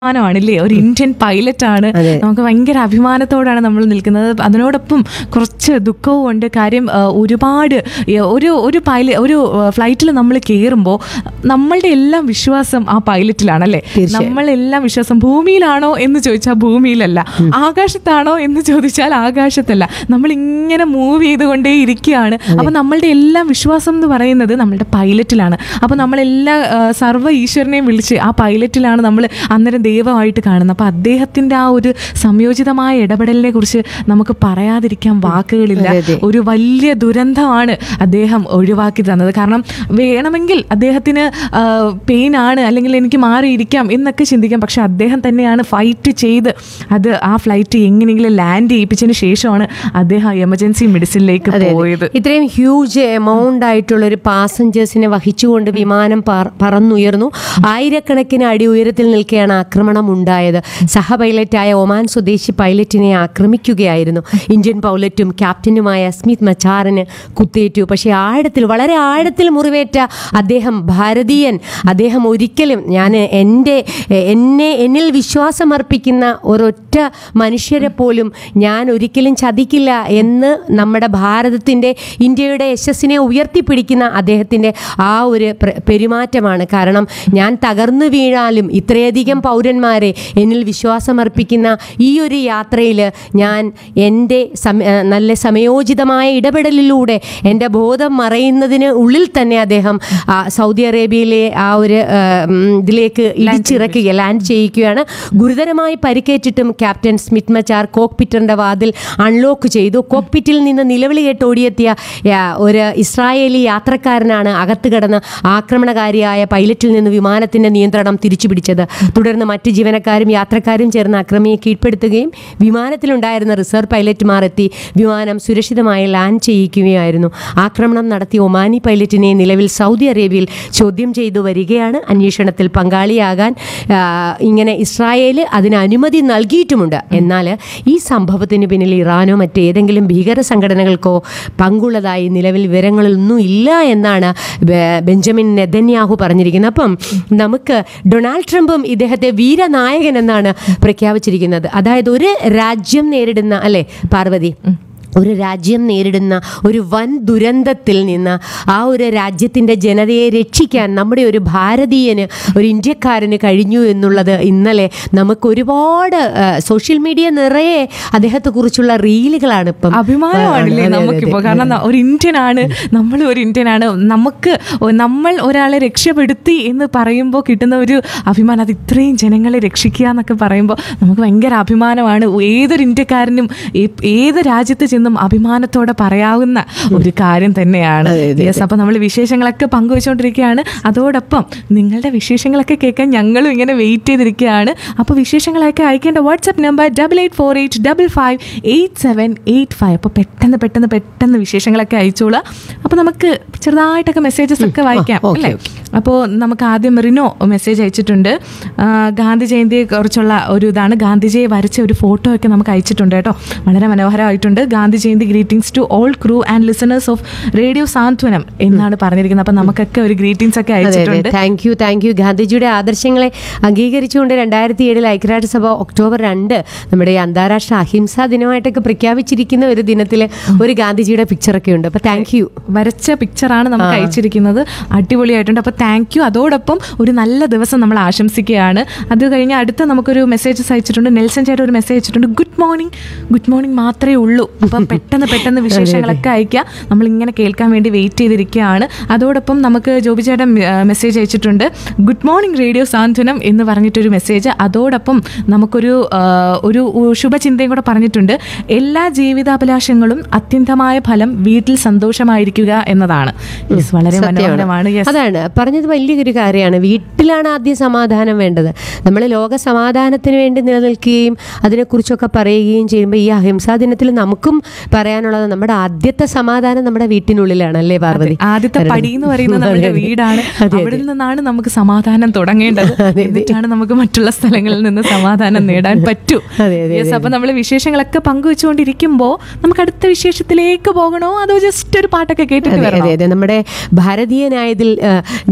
അഭിമാനമാണില്ലേ ഒരു Indian pilot ആണ് അതെ. നമുക്ക് ഭയങ്കര അഭിമാനത്തോടാണ് നമ്മൾ നിൽക്കുന്നത് അതിനോടൊപ്പം കുറച്ച് ദുഃഖവും ഉണ്ട് കാര്യം ആ, ഒരുപാട് ഏ, ഒരു ഒരു പൈല ഒരു ഫ്ലൈറ്റിൽ നമ്മൾ കയറുമ്പോൾ നമ്മളുടെ എല്ലാം വിശ്വാസം ആ പൈലറ്റിലാണല്ലേ തീർച്ചയായും. നമ്മളെല്ലാം വിശ്വാസം ഭൂമിയിലാണോ എന്ന് ചോദിച്ചാൽ ഭൂമിയിലല്ല ആകാശത്താണോ എന്ന് ചോദിച്ചാൽ ആകാശത്തല്ല നമ്മൾ ഇങ്ങനെ മൂവ് ചെയ്തുകൊണ്ടേ ഇരിക്കുകയാണ് അപ്പൊ നമ്മളുടെ എല്ലാം വിശ്വാസം എന്ന് പറയുന്നത് നമ്മളുടെ പൈലറ്റിലാണ് അപ്പൊ നമ്മളെല്ലാ ആ, സർവ്വ ഈശ്വരനെയും വിളിച്ച് ആ പൈലറ്റിലാണ് നമ്മൾ അന്നേരം ദൈവമായിട്ട് കാണുന്നത് അപ്പൊ അദ്ദേഹത്തിന്റെ ആ ഒരു സംയോജിതമായ ഇടപെടലിനെ കുറിച്ച് നമുക്ക് പറയാതിരിക്കാൻ വാക്കുകളില്ല അതെ, അതെ. ഒരു വലിയ ദുരന്തമാണ് അദ്ദേഹം ഒഴിവാക്കി തന്നത് കാരണം വേണമെങ്കിൽ അദ്ദേഹത്തിന് പെയിൻ ആണ് അല്ലെങ്കിൽ എനിക്ക് മാറിയിരിക്കാം എന്നൊക്കെ ചിന്തിക്കാം പക്ഷെ അദ്ദേഹം തന്നെയാണ് ഫൈറ്റ് ചെയ്ത് അത് ആ ഫ്ലൈറ്റ് എങ്ങനെയെങ്കിലും ലാൻഡ് ചെയ്യിപ്പിച്ചതിന് ശേഷമാണ് അദ്ദേഹം എമർജൻസി മെഡിസിനിലേക്ക് അതെ, അതെ. പോയത് ഇത്രയും ഹ്യൂജ് എമൗണ്ട് ആയിട്ടുള്ള ഒരു പാസഞ്ചേഴ്സിനെ വഹിച്ചുകൊണ്ട് വിമാനം പറ- പറന്നുയർന്നു ആയിരക്കണക്കിന് അടി ഉയരത്തിൽ നിൽക്കെയാണ് ആക്രമണം ഉണ്ടായത് സഹ പൈലറ്റായ ഒമാൻ സ്വദേശി പൈലറ്റിനെ ആക്രമിക്കുകയായിരുന്നു ഇന്ത്യൻ പൈലറ്റും ക്യാപ്റ്റനുമായ സ്മിത് മച്ചാറിന് കുത്തേറ്റു പക്ഷേ ആഴത്തിൽ വളരെ ആഴത്തിൽ മുറിവേറ്റ അദ്ദേഹം ഭാരതീയൻ അദ്ദേഹം ഒരിക്കലും ഞാൻ എൻ്റെ എന്നെ എന്നിൽ വിശ്വാസമർപ്പിക്കുന്ന ഒരൊറ്റ മനുഷ്യരെ പോലും ഞാൻ ഒരിക്കലും ചതിക്കില്ല എന്ന് നമ്മുടെ ഭാരതത്തിൻ്റെ ഇന്ത്യയുടെ യശസ്സിനെ ഉയർത്തിപ്പിടിക്കുന്ന അദ്ദേഹത്തിൻ്റെ ആ ഒരു പ്ര- പെരുമാറ്റമാണ് കാരണം ഞാൻ തകർന്നു വീഴാലും ഇത്രയധികം പൗരന്മാരെ എന്നിൽ വിശ്വാസമർപ്പിക്കുന്ന ഈ ഒരു യാത്രയിൽ ഞാൻ എൻ്റെ സമ- ഏഹ് നല്ല സമയോചിതമായ ഇടപെടലിലൂടെ എൻ്റെ ബോധം മറയുന്നതിന് ഉള്ളിൽ തന്നെ അദ്ദേഹം ആ സൗദി അറേബ്യയിലെ ആ ഒരു ഏഹ്, ഉം, ഇതിലേക്ക് ഇടിച്ചിറക്കുക ലാൻഡ് ചെയ്യിക്കുകയാണ് ഗുരുതരമായി പരിക്കേറ്റിട്ടും ക്യാപ്റ്റൻ സ്മിത്ത് മച്ചാർ കോക്പിറ്ററിന്റെ വാതിൽ അൺലോക്ക് ചെയ്തു കോക്പിറ്റിൽ നിന്ന് നിലവിളി കേട്ട് ഓടിയെത്തിയ ആ, ഒരു ഇസ്രായേലി യാത്രക്കാരനാണ് അകത്ത് കടന്ന് ആക്രമണകാരിയായ പൈലറ്റിൽ നിന്ന് വിമാനത്തിന്റെ നിയന്ത്രണം തിരിച്ചു പിടിച്ചത് തുടർന്ന് മറ്റ് ജീവനക്കാരും യാത്രക്കാരും ചേർന്ന് അക്രമിയെ കീഴ്പ്പെടുത്തുകയും വിമാനത്തിലുണ്ടായിരുന്ന റിസർവ് പൈലറ്റുമാർ എത്തി വിമാനം സുരക്ഷിതമായി ലാൻഡ് ചെയ്യിക്കുകയായിരുന്നു ആക്രമണം നടത്തിയ ഒമാനി പൈലറ്റിനെ നിലവിൽ സൗദി അറേബ്യയിൽ ചോദ്യം ചെയ്തു വരികയാണ് അന്വേഷണത്തിൽ പങ്കാളിയാകാൻ ആ, ഇങ്ങനെ ഇസ്രായേൽ അതിന് അനുമതി നൽകിയിട്ടുമുണ്ട് എന്നാൽ ഈ സംഭവത്തിന് പിന്നിൽ ഇറാനോ മറ്റേതെങ്കിലും ഭീകര സംഘടനകൾക്കോ പങ്കുള്ളതായി നിലവിൽ വിവരങ്ങളൊന്നും ഇല്ല എന്നാണ് ബെ- ബെഞ്ചമിൻ നെതന്യാഹു പറഞ്ഞിരിക്കുന്നത് അപ്പം നമുക്ക് ഡൊണാൾഡ് ട്രംപും ഇദ്ദേഹത്തെ വീരനായകൻ എന്നാണ് പ്രഖ്യാപിച്ചിരിക്കുന്നത് അതായത് ഒരു രാജ്യം നേരിടുന്ന അല്ലെ പാർവതി ഒരു രാജ്യം നേരിടുന്ന ഒരു വൻ ദുരന്തത്തിൽ നിന്ന് ആ ഒരു രാജ്യത്തിൻ്റെ ജനതയെ രക്ഷിക്കാൻ നമ്മുടെ ഒരു ഭാരതീയന് ഒരു ഇന്ത്യക്കാരന് കഴിഞ്ഞു എന്നുള്ളത് ഇന്നലെ നമുക്ക് ഒരുപാട് ആ, സോഷ്യൽ മീഡിയ നിറയെ അദ്ദേഹത്തെക്കുറിച്ചുള്ള റീലുകളാണ് ഇപ്പം അഭിമാനമാണില്ലേ അതെ, അതെ, നമുക്കിപ്പോ അതെ. കാരണം ന- ഒരു ഇന്ത്യൻ ആണ് നമ്മൾ ഒരു ഇന്ത്യൻ ആണ് നമുക്ക് ഒ- നമ്മൾ ഒരാളെ രക്ഷപ്പെടുത്തി എന്ന് പറയുമ്പോൾ കിട്ടുന്ന ഒരു അഭിമാനം അത് ഇത്രയും ജനങ്ങളെ രക്ഷിക്കുക എന്നൊക്കെ പറയുമ്പോൾ നമുക്ക് ഭയങ്കര അഭിമാനമാണ് ഏതൊരു ഇന്ത്യക്കാരനും ഏ- ഏത് രാജ്യത്ത് ചെന്നും അഭിമാനത്തോടെ പറയാവുന്ന ഒരു കാര്യം തന്നെയാണ് അതെ, അതെ, യെസ് അപ്പൊ നമ്മൾ വിശേഷങ്ങളൊക്കെ പങ്കുവെച്ചുകൊണ്ടിരിക്കുകയാണ് അതോടൊപ്പം നിങ്ങളുടെ വിശേഷങ്ങളൊക്കെ കേൾക്കാൻ ഞങ്ങളും ഇങ്ങനെ വെയിറ്റ് ചെയ്തിരിക്കുകയാണ് അപ്പോൾ വിശേഷങ്ങളൊക്കെ അയക്കേണ്ട WhatsApp number double eight four eight double five eight seven eight five അപ്പോൾ പെട്ടെന്ന് പെട്ടെന്ന് പെട്ടെന്ന് വിശേഷങ്ങളൊക്കെ അയച്ചോളാം അപ്പോൾ നമുക്ക് ചെറുതായിട്ടൊക്കെ മെസ്സേജസ് ഒക്കെ വായിക്കാം ഓക്കെ, അല്ലേ അപ്പോൾ നമുക്ക് ആദ്യം റിനോ മെസ്സേജ് അയച്ചിട്ടുണ്ട് ആ, ഗാന്ധി ജയന്തിയെ കുറിച്ചുള്ള ഒരു ഇതാണ് ഗാന്ധിജിയെ വരച്ച ഒരു ഫോട്ടോ ഒക്കെ നമുക്ക് അയച്ചിട്ടുണ്ട് കേട്ടോ വളരെ മനോഹരമായിട്ടുണ്ട് Gandhi Jayanti greetings to all crew and listeners of radio Santhwanam എന്നാണ് പറഞ്ഞിരിക്കുന്നത് അപ്പോൾ നമുക്കൊക്കെ ഒരു ഗ്രീറ്റിംഗ്സ് ഒക്കെ അതെ അതെ അയച്ചിട്ടുണ്ട് താങ്ക് യു താങ്ക് യു ഗാന്ധിജിയുടെ ആദർശങ്ങളെ അംഗീകരിച്ചുകൊണ്ട് രണ്ടായിരത്തി ഏഴിൽ ഐക്യരാഷ്ട്രസഭ ഒക്ടോബർ രണ്ട് നമ്മുടെ ഈ അന്താരാഷ്ട്ര അഹിംസാ ദിനമായിട്ടൊക്കെ പ്രഖ്യാപിച്ചിരിക്കുന്ന ഒരു ദിനത്തിൽ ഒരു ഗാന്ധിജിയുടെ പിക്ചറൊക്കെ ഉണ്ട് അപ്പോൾ താങ്ക് യു വരച്ച പിക്ചറാണ് നമുക്ക് അയച്ചിരിക്കുന്നത് അടിപൊളിയായിട്ടുണ്ട് അപ്പോൾ താങ്ക് യു അതോടൊപ്പം ഒരു നല്ല ദിവസം നമ്മൾ ആശംസിക്കുകയാണ് അത് കഴിഞ്ഞ് അടുത്ത നമുക്കൊരു മെസ്സേജസ് അയച്ചിട്ടുണ്ട് നെൽസൺ ചേട്ടൻ ഒരു മെസ്സേജ് അയച്ചിട്ടുണ്ട് ഗുഡ് മോർണിംഗ് ഗുഡ് മോർണിംഗ് മാത്രമേ ഉള്ളൂ അപ്പം പെട്ടെന്ന് പെട്ടെന്ന് വിശേഷങ്ങളൊക്കെ അയക്കുക നമ്മൾ ഇങ്ങനെ കേൾക്കാൻ വേണ്ടി വെയിറ്റ് ചെയ്തിരിക്കുകയാണ് അതോടൊപ്പം നമുക്ക് ജോബി ചേട്ടൻ മെസ്സേജ് അയച്ചിട്ടുണ്ട് ഗുഡ് മോർണിംഗ് റേഡിയോ സാന്ത്വനം എന്ന് പറഞ്ഞിട്ടൊരു മെസ്സേജ് അതോടൊപ്പം നമുക്കൊരു ആ, ഒരു ശുഭചിന്തയും കൂടെ പറഞ്ഞിട്ടുണ്ട് എല്ലാ ജീവിതാഭിലാഷങ്ങളും അത്യന്തമായ ഫലം വീട്ടിൽ സന്തോഷമായിരിക്കുക എന്നതാണ് Yes, വളരെ മനോഹരമാണ് Yes. അതാണ് പറഞ്ഞത് വലിയൊരു കാര്യമാണ് വീട്ടിലാണ് ആദ്യം സമാധാനം വേണ്ടത് നമ്മൾ ലോക സമാധാനത്തിന് വേണ്ടി നിലനിൽക്കുകയും അതിനെക്കുറിച്ചൊക്കെ പറയുകയും ചെയ്യുമ്പോൾ ഈ അഹിംസാ ദിനത്തിൽ നമുക്കും പറയാനുള്ളത് നമ്മുടെ ആദ്യത്തെ സമാധാനം നമ്മുടെ വീട്ടിനുള്ളിലാണ് അല്ലേ പാർവതി ആദ്യത്തെ പടി എന്ന് പറയുന്നത് നമ്മുടെ അതെ, അതെ. വീടാണ് അതെ, അവിടെ നിന്നാണ് നമുക്ക് സമാധാനം തുടങ്ങേണ്ടത് എന്നിട്ടാണ് നമുക്ക് മറ്റുള്ള സ്ഥലങ്ങളിൽ നിന്ന് സമാധാനം നേടാൻ പറ്റൂ അതെ, അതെ, യെസ് അപ്പൊ നമ്മൾ വിശേഷങ്ങളൊക്കെ പങ്കുവെച്ചുകൊണ്ടിരിക്കുമ്പോൾ നമുക്ക് അടുത്ത വിശേഷത്തിലേക്ക് പോകണോ അതോ ജസ്റ്റ് ഒരു പാട്ടൊക്കെ കേട്ടിട്ട് അതെ വരണോ അതെ അതെ നമ്മുടെ ഭാരതീയനായതിൽ ആ, ഞാൻ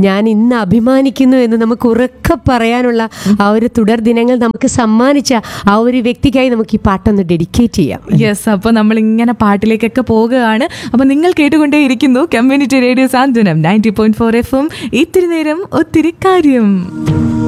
ഞാൻ ഇന്ന് അഭിമാനിക്കുന്നു എന്ന് നമുക്ക് ഉറക്കെ പറയാനുള്ള ആ ഒരു തുടർ ദിനങ്ങൾ നമുക്ക് സമ്മാനിച്ച ആ ഒരു വ്യക്തിക്കായി നമുക്ക് ഈ പാട്ടൊന്ന് ഡെഡിക്കേറ്റ് ചെയ്യാം യെസ് അപ്പോൾ നമ്മൾ ഇങ്ങനെ പാട്ടിലേക്കൊക്കെ പോകുകയാണ് അപ്പോൾ നിങ്ങൾ കേട്ടുകൊണ്ടേ ഇരിക്കുന്നു community radio Santhwanam ninety point four F M ഇത്തിരി നേരം ഒത്തിരി കാര്യം